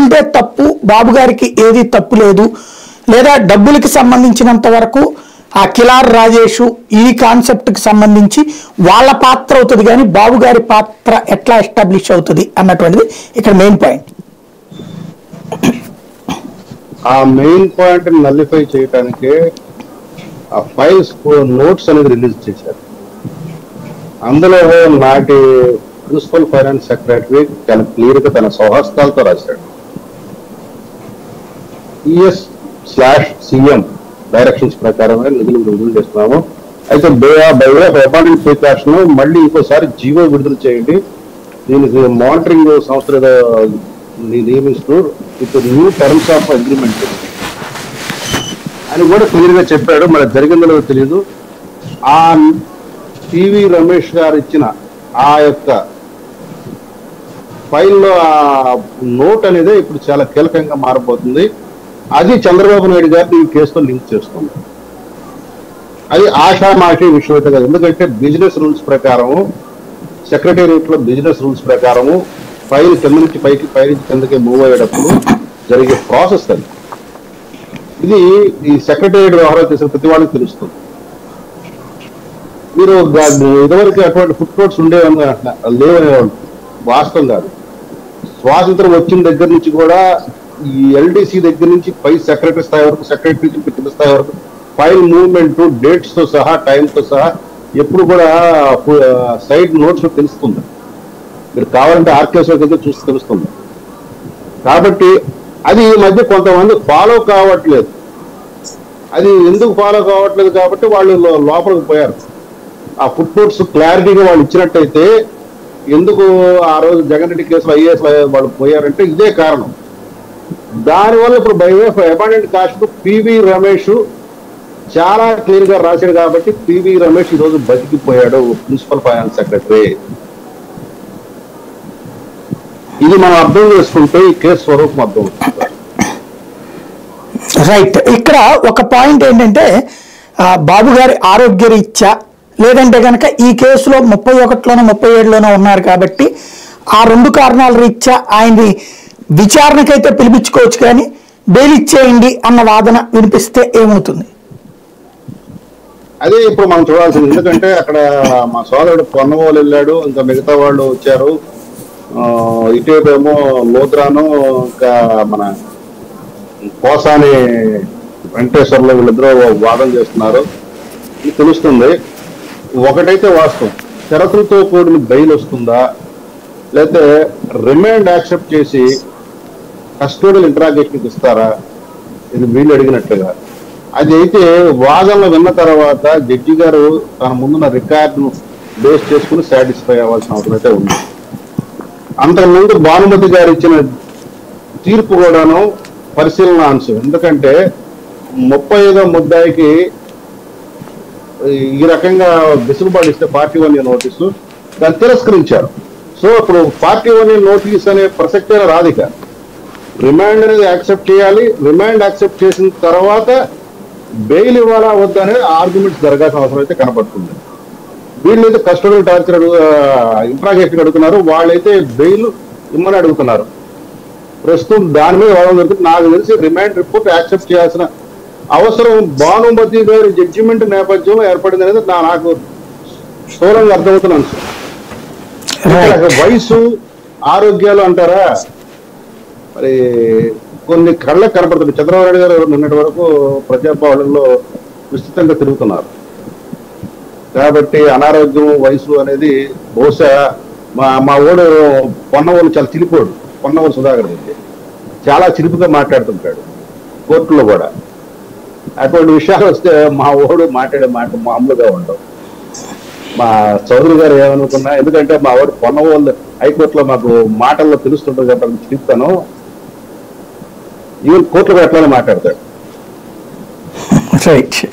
వాళ్ళదే తప్పు బాబు గారికి ఏది తప్పు లేదు లేదా డబ్బులకి సంబంధించినంత వరకు ఆ కిలార్ రాజేష్ ఈ కాన్సెప్ట్ కి సంబంధించి వాళ్ళ పాత్ర అవుతుంది కానీ బాబు గారి పాత్ర ఎట్లా ఎస్టాబ్లిష్ అవుతుంది అన్నటువంటిది ఇక్కడ మెయిన్ పాయింట్ ఆ మెయిన్ పాయింట్ నల్లిఫై చేయడానికే ఆ ఫైల్స్ నోట్స్ అనేది రిలీజ్ చేశారు అందులో నాటి ప్రిన్సిపల్ ఫైనాన్స్ సెక్రటరీ చాలా క్లియర్ గా తన స్వహస్తాలతో రాశాడు ఈఎస్ స్లాష్ సిఎం డైరెక్షన్స్ ప్రకారమే నిధులు విడుదల చేస్తున్నాము అయితే by by way of appointment precaution మళ్ళీ ఇంకోసారి జీవో విడుదల చేయండి దీనికి మానిటరింగ్ సంస్థ ఏదో ని- నియమిస్తూ with new terms of agreement అని కూడా క్లియర్ గా చెప్పాడు మరి జరిగిందో లేదో తెలియదు ఆ టివి రమేష్ గారు ఇచ్చిన ఆ యొక్క ఫైల్లో ఆ నోట్ అనేది ఇప్పుడు చాలా కీలకంగా మారబోతుంది అది చంద్రబాబు నాయుడు గారిని ఈ కేసుతో లింక్ చేస్తుంది అది ఆషామాషి విషయం అయితే కాదు ఎందుకంటే బిజినెస్ రూల్స్ ప్రకారము సెక్రటేరియట్ లో బిజినెస్ రూల్స్ ప్రకారము ఫైల్ కింద నుంచి పైకి పై నుంచి కిందకి మూవ్ అయ్యేటప్పుడు జరిగే ప్రాసెస్ అది ఇది ఈ సెక్రటేరియట్ వ్యవహారం చేసిన ప్రతి వాళ్ళకి తెలుస్తుంది మీరు గా- ఇదివరకు అటువంటి ఫుడ్ కోర్ట్స్ ఉండేవని అంటున్నా- లేవనేవాళ్ళు వాస్తవం కాదు స్వాతంత్రం వచ్చిన దగ్గర నుంచి కూడా ఈ ఎల్డిసి దగ్గర నుంచి పై సెక్రటరీ స్థాయి వరకు సెక్రటరీ నుంచి కింద స్థాయి వరకు ఫైల్ మూవ్మెంట్ డేట్స్ తో సహా టైం తో సహా ఎప్పుడు కూడా సైడ్ నోట్స్ లో తెలుస్తుంది మీరు కావాలంటే ఆర్కేఎస్ దగ్గర చూసి తెలుస్తుంది కాబట్టి అది ఈ మధ్య కొంతమంది ఫాలో కావట్లేదు అది ఎందుకు ఫాలో కావట్లేదు కాబట్టి వాళ్ళు లో- లోపలికి పోయారు ఆ ఫుడ్ కోర్ట్స్ క్లారిటీగా వాళ్ళు ఇచ్చినట్టయితే ఎందుకు ఆ రోజు జగన్ రెడ్డి కేసులో ఐఏఎస్ వాళ్ళు పోయారంటే ఇదే కారణం దానివల్ల ఇప్పుడు by way appointment cost PV Ramesh చాలా క్లియర్ గా రాశాడు కాబట్టి పివి రమేష్ ఈ రోజు బతికిపోయాడు ప్రిన్సిపల్ ఫైనాన్స్ సెక్రటరీ ఇది మనం అర్థం చేసుకుంటే ఈ కేసు స్వరూపం అర్థం అవుతుంది రైట్ ఇక్కడ ఒక పాయింట్ ఏంటంటే ఆ, బాబు గారి ఆరోగ్య రీత్యా లేదంటే కనుక ఈ కేసులో ముప్పై ఒకటిలోనో ముప్పై ఏడులోనో ఉన్నారు కాబట్టి ఆ రెండు కారణాల రీత్యా ఆయన్ని విచారణకైతే పిలిపించుకోవచ్చు కానీ బెయిల్ ఇచ్చేయండి అన్న వాదన వినిపిస్తే ఏమవుతుంది అదే ఇప్పుడు మనం చూడాల్సింది ఎందుకంటే అక్కడ మా సోదరుడు పొన్నవోలు వెళ్ళాడు ఇంకా మిగతా వాళ్ళు వచ్చారు ఆ, ఇటేపేమో లోద్రాను ఇంకా మన కోసాని వెంకటేశ్వర్లో వీళ్ళిద్దరూ వాదన చేస్తున్నారు ఇది తెలుస్తుంది ఒకటైతే వాస్తవం షరతులతో కూడిన బెయిల్ వస్తుందా లేకపోతే రిమాండ్ యాక్సెప్ట్ చేసి కస్టోడియల్ ఇంటరాగేషన్ ఇస్తారా ఇది వీళ్ళు అడిగినట్టుగా అది అయితే వాదనలు విన్న తర్వాత జడ్జి గారు తన ముందున్న రికార్డును బేస్ చేసుకుని సాటిస్ఫై అవ్వాల్సిన అవసరం అయితే ఉంది అంతకుముందు భానుమతి గారు ఇచ్చిన తీర్పు కూడాను పరిశీలన అంశం ఎందుకంటే ముప్పై ఐదో ముద్దాయికి ఈ రకంగా వెసులుబాటు ఇస్తే పార్టీ వన్ నోటీసు దాన్ని తిరస్కరించారు సో ఇప్పుడు పార్టీ వన్ నోటీస్ అనే ప్రసక్తే రాదిక రిమాండ్ అనేది యాక్సెప్ట్ చేయాలి రిమాండ్ యాక్సెప్ట్ చేసిన తర్వాత బెయిల్ ఇవ్వాలా వద్దా అనేది ఆర్గ్యుమెంట్స్ జరగాల్సిన అవసరం అయితే కనపడుతుంది వీళ్ళైతే కస్టమర్ టార్చర్ అడుగు ఇంట్రాగేషన్ అడుగుతున్నారు వాళ్ళైతే బెయిల్ ఇమ్మని అడుగుతున్నారు ప్రస్తుతం దాని మీద వాదన జరుగుతుంది నాకు తెలిసి రిమాండ్ రిపోర్ట్ యాక్సెప్ట్ చేయాల్సిన అవసరం భానుమతి గారి జడ్జిమెంట్ నేపథ్యంలో ఏర్పడింది అనేది నా నాకు స్థూలంగా అర్థమవుతున్న అంశం రైట్ ఇక్కడ వయసు ఆరోగ్యాలు అంటారా మరి కొన్ని కళ్ళకు కనపడుతుంది చంద్రబాబు నాయుడు గారు నిన్నటి వరకు ప్రజాపాలనలో విస్తృతంగా తిరుగుతున్నారు కాబట్టి అనారోగ్యం వయసు అనేది బహుశా మా మా ఓడు పొన్నవాళ్ళు చాలా చిలిపోడు పొన్నవాళ్ళు సుధాకర్ రెడ్డి చాలా చిలిపిగా మాట్లాడుతుంటాడు కోర్టులో కూడా అటువంటి విషయాలు వస్తే మా ఓడు మాట్లాడే మాట మామూలుగా ఉండవు మా చౌదరి గారు ఏమనుకున్నా ఎందుకంటే మా వాడు పొన్నవాళ్ళు హైకోర్టులో మాకు మాటల్లో తెలుస్తుంటుంది కాబట్టి చెప్తాను ఈవెన్ కోర్టులో ఎట్లానే మాట్లాడతాడు రైట్